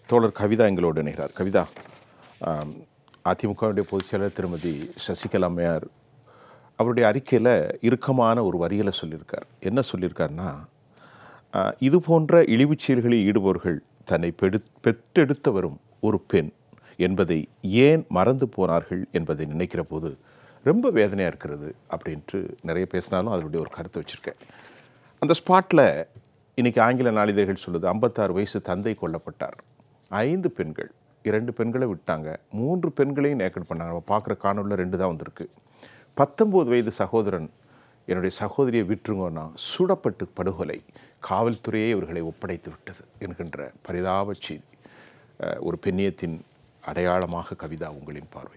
தோழர் கவிதா எங்களோடு இணைகிறார் கவிதா ஆம், அதிமுகவுடைய பொதுச் செயலர் திருமதி சசிகலா அம்மையார் அவருடைய அறிக்கையில் இறுக்கமான ஒரு வரியில் சொல்லியிருக்கார் என்ன சொல்லியிருக்காருன்னா ஆ, இது போன்ற இழிவுச் செயல்களில் ஈடுபவர்கள் தன்னை பெடு பெற்றெடுத்த வரும் ஒரு பெண் என்பதை ஏன் மறந்து போனார்கள் என்பதை நினைக்கிற போது ரொம்ப வேதனையாக இருக்கிறது அப்படின்ட்டு நிறைய பேசினாலும் அதனுடைய ஒரு கருத்தை வச்சுருக்கேன் அந்த ஸ்பாட்டில் இன்னைக்கு ஆங்கில நாளிதழ்கள் சொல்லுது ஐம்பத்தாறு வயசு தந்தை கொல்லப்பட்டார் ஐந்து பெண்கள் இரண்டு பெண்களை விட்டாங்க மூன்று பெண்களையும் நேக்கட் பண்ணாங்க நம்ம பார்க்குற காணொலியில் ரெண்டு தான் வந்திருக்கு பத்தொம்போது வயது சகோதரன் என்னுடைய சகோதரியை விட்டுருங்கன்னா சுடப்பட்டு படுகொலை காவல்துறையே இவர்களை ஒப்படைத்து விட்டது என்கின்ற பரிதாப செய்தி அஹ், ஒரு பெண்ணியத்தின் அடையாளமாக கவிதா உங்களின் பார்வை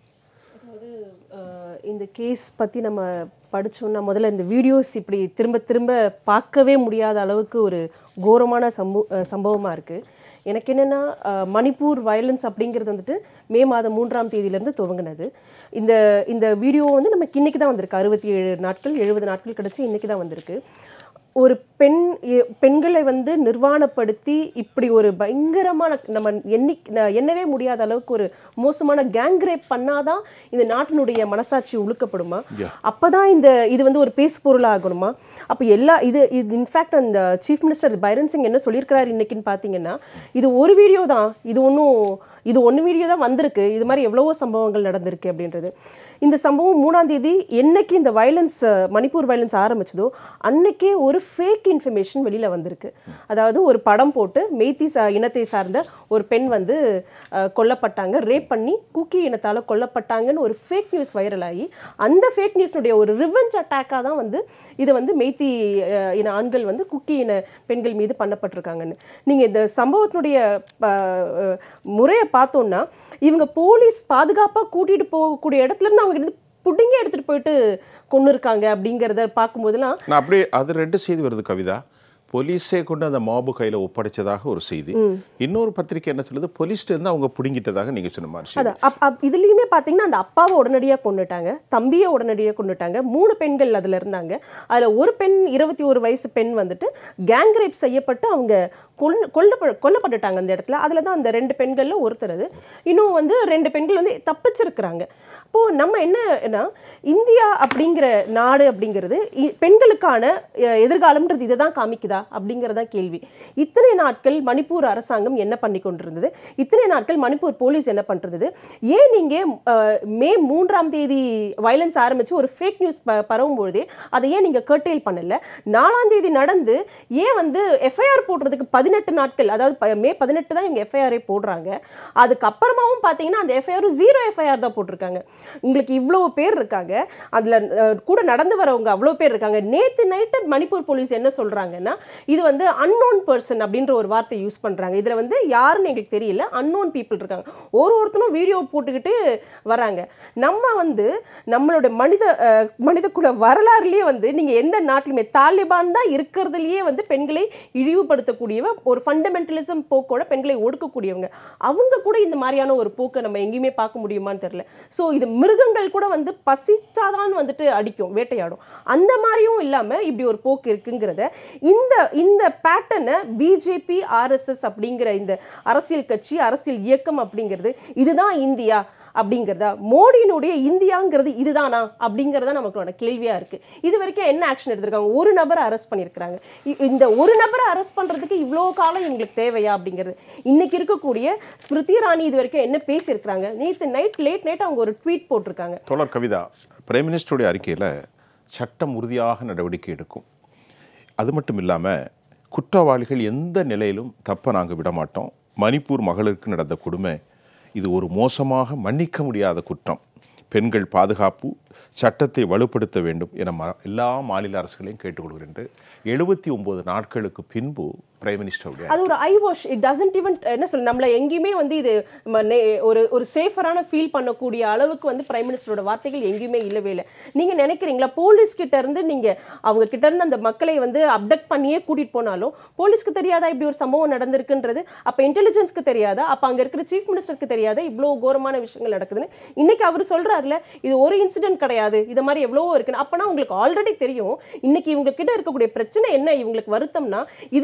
அதாவது அஹ், இந்த கேஸ் பற்றி நம்ம படிச்சோம்னா முதல்ல இந்த வீடியோஸ் இப்படி திரும்ப திரும்ப பார்க்கவே முடியாத அளவுக்கு ஒரு கோரமான சம்பவ சம்பவமாக இருக்குது எனக்கு என்னென்னா மணிப்பூர் வயலன்ஸ் அப்படிங்கிறது வந்துட்டு மே மாதம் மூன்றாம் தேதியிலேருந்து துவங்கினது இந்த இந்த வீடியோ வந்து நமக்கு இன்றைக்கி தான் வந்திருக்கு அறுபத்தி ஏழு நாட்கள் எழுபது நாட்கள் கிடச்சி இன்றைக்கி தான் வந்திருக்கு ஒரு பெண் எ- பெண்களை வந்து நிர்வாணப்படுத்தி இப்படி ஒரு பயங்கரமான நம்ம எண்ணி ந- எண்ணவே முடியாத அளவுக்கு ஒரு மோசமான கேங் ரேப் பண்ணாதான் இந்த நாட்டினுடைய மனசாட்சி உழுக்கப்படுமா அப்பதான் இந்த இது வந்து ஒரு பேசு பொருளாகணுமா அப்போ எல்லா இது இது இன்ஃபேக்ட் அந்த சீஃப் மினிஸ்டர் பைரன் சிங் என்ன சொல்லியிருக்கிறாரு இன்னைக்குன்னு பார்த்தீங்கன்னா இது ஒரு வீடியோ தான் இது ஒன்றும் இது ஒன்று வீடியோ தான் வந்திருக்கு இது மாதிரி எவ்வளவோ சம்பவங்கள் நடந்திருக்கு அப்படின்றது இந்த சம்பவம் மூணாம் தேதி என்னைக்கு இந்த வயலன்ஸ் மணிப்பூர் வயலன்ஸ் ஆரம்பிச்சதோ அன்னைக்கே ஒரு ஃபேக் இன்ஃபர்மேஷன் வெளியில் வந்திருக்கு அதாவது ஒரு படம் போட்டு மெய்த்தி சா இனத்தை சார்ந்த ஒரு பெண் வந்து அஹ், கொல்லப்பட்டாங்க ரேப் பண்ணி குக்கி இனத்தால் கொல்லப்பட்டாங்கன்னு ஒரு ஃபேக் நியூஸ் வைரல் ஆகி அந்த ஃபேக் நியூஸ்னுடைய ஒரு ரிவெஞ்ச் அட்டாக்காக தான் வந்து இது வந்து மெய்த்தி அஹ், இன ஆண்கள் வந்து குக்கி இன பெண்கள் மீது பண்ணப்பட்டிருக்காங்கன்னு நீங்கள் இந்த சம்பவத்தினுடைய அஹ், அஹ், முறையை பார்த்தோம்னா இவங்க போலீஸ் பாதுகாப்பாக கூட்டிகிட்டு போகக்கூடிய இடத்துல இருந்து அவங்க இருந்து புடிங்க எடுத்துகிட்டு போயிட்டு கொண்டு இருக்காங்க அப்படிங்கிறத பார்க்கும்போதெல்லாம் நான் அப்படியே அது ரெண்டு செய்தி வருது கவிதா போலீஸே கொண்டு அந்த மாபு கையில் ஒப்படைச்சதாக ஒரு செய்தி இன்னொரு பத்திரிக்கை என்ன சொல்லுது போலீஸ்ல இருந்து அவங்க பிடுங்கிட்டதாக நீங்க சொன்ன மாதிரி செய்தி. அது அப் அப் இதுலேயுமே பார்த்தீங்கன்னா அந்த அப்பாவை உடனடியாக கொண்டுட்டாங்க தம்பியை உடனடியாக கொண்டுட்டாங்க மூணு பெண்கள் அதில் இருந்தாங்க அதில் ஒரு பெண் இருபத்தி ஒரு வயசு பெண் வந்துட்டு கேங் ரேப் செய்யப்பட்டு அவங்க கொல் கொல்ல கொல்லப்பட்டுட்டாங்க அந்த இடத்துல அதில் தான் அந்த ரெண்டு பெண்களில் ஒருத்தர் அது இன்னும் வந்து ரெண்டு பெண்கள் வந்து தப்பிச்சிருக்கிறாங்க அப்போது நம்ம என்னன்னா இந்தியா அப்படிங்கிற நாடு அப்படிங்கிறது இ- பெண்களுக்கான அஹ், எதிர்காலம்ன்றது இதை தான் காமிக்குதா அப்படிங்கிறதா கேள்வி இத்தனை நாட்கள் மணிப்பூர் அரசாங்கம் என்ன பண்ணி கொண்டிருந்தது இத்தனை நாட்கள் மணிப்பூர் போலீஸ் என்ன பண்ணுறது ஏன் நீங்கள் மே மூன்றாம் தேதி வயலன்ஸ் ஆரம்பித்து ஒரு ஃபேக் நியூஸ் ப பரவும் பொழுதே அதை ஏன் நீங்கள் கர்டெயில் பண்ணல நாலாம் தேதி நடந்து ஏன் வந்து எஃப்ஐஆர் போடுறதுக்கு பதினெட்டு நாட்கள் அதாவது ப- மே பதினெட்டு தான் இவங்க எஃப்ஐஆரே போடுறாங்க அதுக்கப்புறமாவும் பார்த்தீங்கன்னா அந்த எஃப்ஐஆர் ஜீரோ எஃப்ஐஆர் தான் போட்டிருக்காங்க உங்களுக்கு இவ்வளோ பேர் இருக்காங்க அதில் கூட நடந்து வரவங்க அவ்வளோ பேர் இருக்காங்க நேற்று நைட்டு மணிப்பூர் போலீஸ் என்ன சொல்கிறாங்கன்னா இது வந்து அன்னோன் பர்சன் அப்படின்ற ஒரு வார்த்தை யூஸ் பண்ணுறாங்க இதில் வந்து யாருன்னு எங்களுக்கு தெரியல அன்னோன் பீப்புள் இருக்காங்க ஒரு ஒருத்தரும் வீடியோ போட்டுக்கிட்டு வராங்க நம்ம வந்து நம்மளோட மனித அஹ், மனித குல வரலாறுலேயே வந்து நீங்கள் எந்த நாட்டிலுமே தாலிபான் தான் இருக்கிறதுலையே வந்து பெண்களை இழிவுபடுத்தக்கூடியவ ஒரு ஃபண்டமெண்டலிசம் போக்கோட பெண்களை ஒடுக்கக்கூடியவங்க அவங்க கூட இந்த மாதிரியான ஒரு போக்கை நம்ம எங்கேயுமே பார்க்க முடியுமான்னு தெரியல ஸோ இது மிருகங்கள் கூட வந்து பசித்தாதான் வந்துட்டு அடிக்கும் வேட்டையாடும் அந்த மாதிரியும் இல்லாமல் இப்படி ஒரு போக்கு இருக்குங்கிறத இந்த இந்த பேட்டர்னை பிஜேபி ஆர்எஸ்எஸ் அப்படிங்கிற இந்த அரசியல் கட்சி அரசியல் இயக்கம் அப்படிங்கிறது இதுதான் இந்தியா அப்படிங்கிறதா மோடியினுடைய இந்தியாங்கிறது இதுதானா அப்படிங்கிறதா நமக்கோட கேள்வியாக இருக்குது இது வரைக்கும் என்ன ஆக்ஷன் எடுத்திருக்காங்க ஒரு நபரை அரெஸ்ட் பண்ணியிருக்கிறாங்க இ- இந்த ஒரு நபரை அரெஸ்ட் பண்ணுறதுக்கு இவ்வளோ காலம் இவங்களுக்கு தேவையா அப்படிங்கிறது இன்னைக்கு இருக்கக்கூடிய ஸ்மிருதி இராணி இது வரைக்கும் என்ன பேசியிருக்கிறாங்க நேற்று நைட் லேட் நைட் அவங்க ஒரு ட்வீட் போட்டிருக்காங்க தோழர் கவிதா பிரைம் மினிஸ்டருடைய அறிக்கையில் சட்டம் உறுதியாக நடவடிக்கை எடுக்கும் அது மட்டும் இல்லாமல் குற்றவாளிகள் எந்த நிலையிலும் தப்ப நாங்கள் விட மாட்டோம் மணிப்பூர் மகளிருக்கு நடந்த கொடுமை இது ஒரு மோசமாக மன்னிக்க முடியாத குற்றம் பெண்கள் பாதுகாப்பு சட்டத்தை வலுப்படுத்த வேண்டும் என ம- எல்லா மாநில அரசுகளையும் கேட்டுக்கொள்கிறேன் என்று எழுபத்தி ஒன்பது நாட்களுக்கு பின்பு பிரைம் மினிஸ்டருடைய அது ஒரு eye wash it doesn't even என்ன சொல்ல நம்மள எங்கேயுமே வந்து இது ம- நே- ஒரு ஒரு சேஃபரான ஃபீல் பண்ணக்கூடிய அளவுக்கு வந்து பிரைம் மினிஸ்டரோட வார்த்தைகள் எங்கேயுமே இல்லவே இல்லை நீங்கள் நினைக்கிறீங்களா போலீஸ் கிட்ட இருந்து நீங்கள் அவங்க கிட்ட இருந்து அந்த மக்களை வந்து அப்டக்ட் பண்ணியே கூட்டிகிட்டு போனாலும் போலீஸ்க்கு தெரியாதா இப்படி ஒரு சம்பவம் நடந்திருக்குன்றது அப்போ இன்டெலிஜென்ஸ்க்கு தெரியாதா அப்போ அங்கே இருக்கிற சீஃப் மினிஸ்டருக்கு தெரியாதா இவ்வளோ கோரமான விஷயங்கள் நடக்குதுன்னு இன்னைக்கு அவர் சொல்றாருல இது ஒரு இன்சிடென்ட் கிடையாது இது மாதிரி எவ்வளவோ இருக்குன்னு அப்போனா உங்களுக்கு ஆல்ரெடி தெரியும் இன்னைக்கு இவங்க கிட்ட இருக்கக்கூடிய பிரச்சனை என்ன இவங்களுக்கு வருத்தம்னா இது வெளியில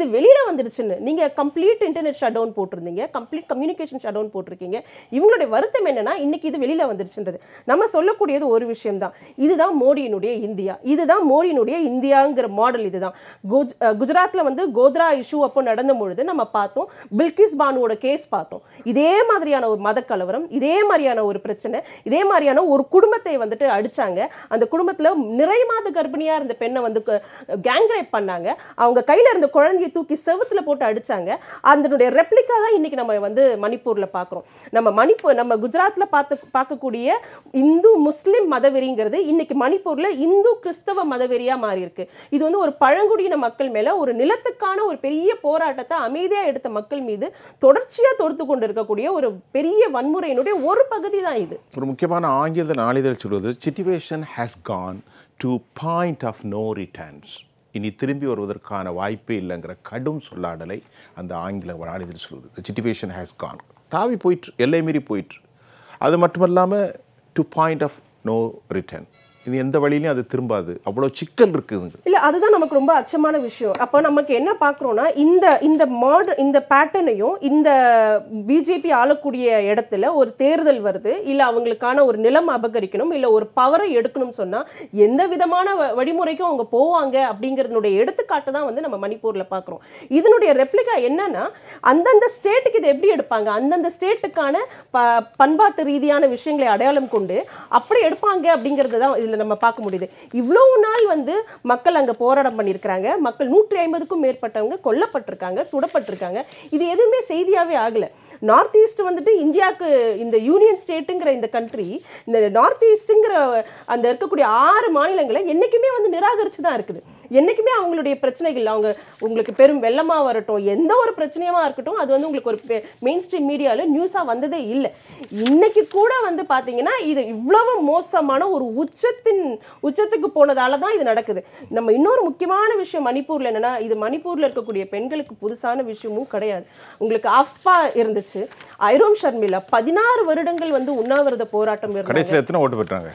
வந்துடுச்சுன்னு நீங்க கம்ப்ளீட் இன்டர்நெட் ஷட் டவுன் போட்டிருந்தீங்க கம்ப்ளீட் கம்யூனிகேஷன் ஷட் டவுன் போட்டிருக்கீங்க இவங்களுடைய வருத்தம் என்னன்னா இன்னைக்கு இது வெளியில வந்துருச்சுன்றது நம்ம சொல்லக்கூடியது ஒரு விஷயம் தான் இதுதான் மோடியினுடைய இந்தியா இதுதான் மோடியினுடைய இந்தியாங்கிற மாடல் இதுதான் குஜ் அஹ் குஜராத்ல வந்து கோத்ரா இஷ்யூ அப்போ நடந்த பொழுது நம்ம பார்த்தோம் பில்கிஸ் பானுவோட கேஸ் பார்த்தோம் இதே மாதிரியான ஒரு மத கலவரம் இதே மாதிரியான ஒரு பிரச்சனை இதே மாதிரியான ஒரு குடும்பத்தை வந்துட்டு அடிச்சாங்க அந்த குடும்பத்துல நிறை மாத கர்ப்பிணியா இருந்த பெண்ணை வந்து கேங் ரேப் பண்ணாங்க அவங்க கையில இருந்த குழந்தையை தூக்கி செவுத்துல போட்டு அடிச்சாங்க அதனுடைய ரெப்ளிகா தான் இன்னைக்கு நம்ம வந்து மணிப்பூர்ல பார்க்குறோம் நம்ம மணிப்பூர் நம்ம குஜராத்ல பார்த்து பார்க்கக்கூடிய இந்து முஸ்லிம் மதவெறிங்கிறது இன்னைக்கு மணிப்பூர்ல இந்து கிறிஸ்தவ மதவெறியா மாறி இருக்கு இது வந்து ஒரு பழங்குடியின மக்கள் மேல ஒரு நிலத்துக்கான ஒரு பெரிய போராட்டத்தை அமைதியா எடுத்த மக்கள் மீது தொடர்ச்சியா தொடுத்து கொண்டு இருக்கக்கூடிய ஒரு பெரிய வன்முறையினுடைய ஒரு பகுதி தான் இது ஒரு முக்கியமான ஆங்கில நாளிதழ் சொல்வது situation has gone to point of no returns இனி திரும்பி வருவதற்கான வாய்ப்பே இல்லைங்கிற கடும் சொல்லாடலை அந்த ஆங்கில நாளிதழ் சொல்வது சிச்சுவேஷன் ஹேஸ் கான் தாவி போயிற்று எல்லை மீறி போயிற்று அது மட்டும் இல்லாமல் to point of no return இனி எந்த வழியிலையும் அது திரும்பாது அவ்வளோ சிக்கல் இருக்குதுங்க இல்ல அதுதான் நமக்கு ரொம்ப அச்சமான விஷயம் அப்போ நமக்கு என்ன பார்க்குறோம்னா இந்த இந்த மாடல் இந்த பேட்டர்னையும் இந்த பிஜேபி ஆளக்கூடிய இடத்துல ஒரு தேர்தல் வருது இல்ல அவங்களுக்கான ஒரு நிலம் அபகரிக்கணும் இல்ல ஒரு பவரை எடுக்கணும்னு சொன்னா எந்த விதமான வ- வழிமுறைக்கும் அவங்க போவாங்க அப்படிங்கிறதுனுடைய எடுத்துக்காட்டு தான் வந்து நம்ம மணிப்பூர்ல பார்க்குறோம் இதனுடைய ரெப்ளிகா என்னன்னா அந்தந்த ஸ்டேட்டுக்கு இது எப்படி எடுப்பாங்க அந்தந்த ஸ்டேட்டுக்கான ப பண்பாட்டு ரீதியான விஷயங்களை அடையாளம் கொண்டு அப்படி எடுப்பாங்க அப்படிங்கிறது தான் இதில் நம்ம பார்க்க முடியுது இவ்வளவு நாள் வந்து மக்கள் அங்கே போராட்டம் பண்ணியிருக்கிறாங்க மக்கள் நூற்றி ஐம்பதுக்கும் மேற்பட்டவங்க கொல்லப்பட்டிருக்காங்க சுடப்பட்டிருக்காங்க இது எதுவுமே செய்தியாகவே ஆகலை நார்த் ஈஸ்ட் வந்துட்டு இந்தியாவுக்கு இந்த யூனியன் ஸ்டேட்டுங்கிற இந்த கண்ட்ரி இந்த நார்த் ஈஸ்ட்டுங்கிற அந்த இருக்கக்கூடிய ஆறு மாநிலங்களை என்றைக்குமே வந்து நிராகரித்து தான் இருக்குது என்றைக்குமே அவங்களுடைய பிரச்சனைகள் அவங்க உங்களுக்கு பெரும் வெள்ளமாக வரட்டும் எந்த ஒரு பிரச்சனையுமா இருக்கட்டும் அது வந்து உங்களுக்கு ஒரு மெயின் ஸ்ட்ரீம் மீடியாவில் நியூஸாக வந்ததே இல்லை இன்னைக்கு கூட வந்து பார்த்தீங்கன்னா இது இவ்வளவு மோசமான ஒரு உச்சத்தின் உச்சத்துக்கு போனதால தான் இது நடக்குது நம்ம இன்னொரு முக்கியமான விஷயம் மணிப்பூரில் என்னன்னா இது மணிப்பூரில் இருக்கக்கூடிய பெண்களுக்கு புதுசான விஷயமும் கிடையாது உங்களுக்கு ஆஃப்ஸ்பா இருந்துச்சு ஐரோம் ஷர்மிளா பதினாறு வருடங்கள் வந்து உண்ணாவிரத போராட்டம் இருந்தாங்க கடைசியில் எத்தனை ஓட்டு பெற்றாங்க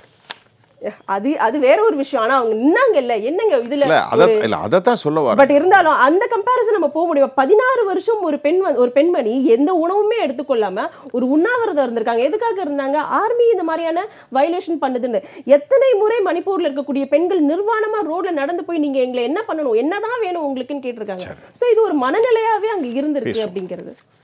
அது அது வேற ஒரு விஷயம் ஆனா அவங்க நின்னாங்க இல்ல என்னங்க இதுல இல்லை அதை இல்லை அதை தான் சொல்ல வரேன் பட் இருந்தாலும் அந்த கம்பேரிசன் நம்ம போக முடியும் பதினாறு வருஷம் ஒரு பெண் வந்து- ஒரு பெண்மணி எந்த உணவுமே எடுத்துக்கொள்ளாம ஒரு உண்ணாவிரதம் இருந்திருக்காங்க எதுக்காக இருந்தாங்க ஆர்மி இந்த மாதிரியான வயலேஷன் பண்ணுதுன்னு எத்தனை முறை மணிப்பூர்ல இருக்கக்கூடிய பெண்கள் நிர்வாணமா ரோட்ல நடந்து போய் நீங்க எங்களை என்ன பண்ணணும் என்னதான் வேணும் உங்களுக்குன்னு கேட்டிருக்காங்க சோ இது ஒரு மனநிலையாவே அங்க இருந்திருக்கு அப்படிங்கிறது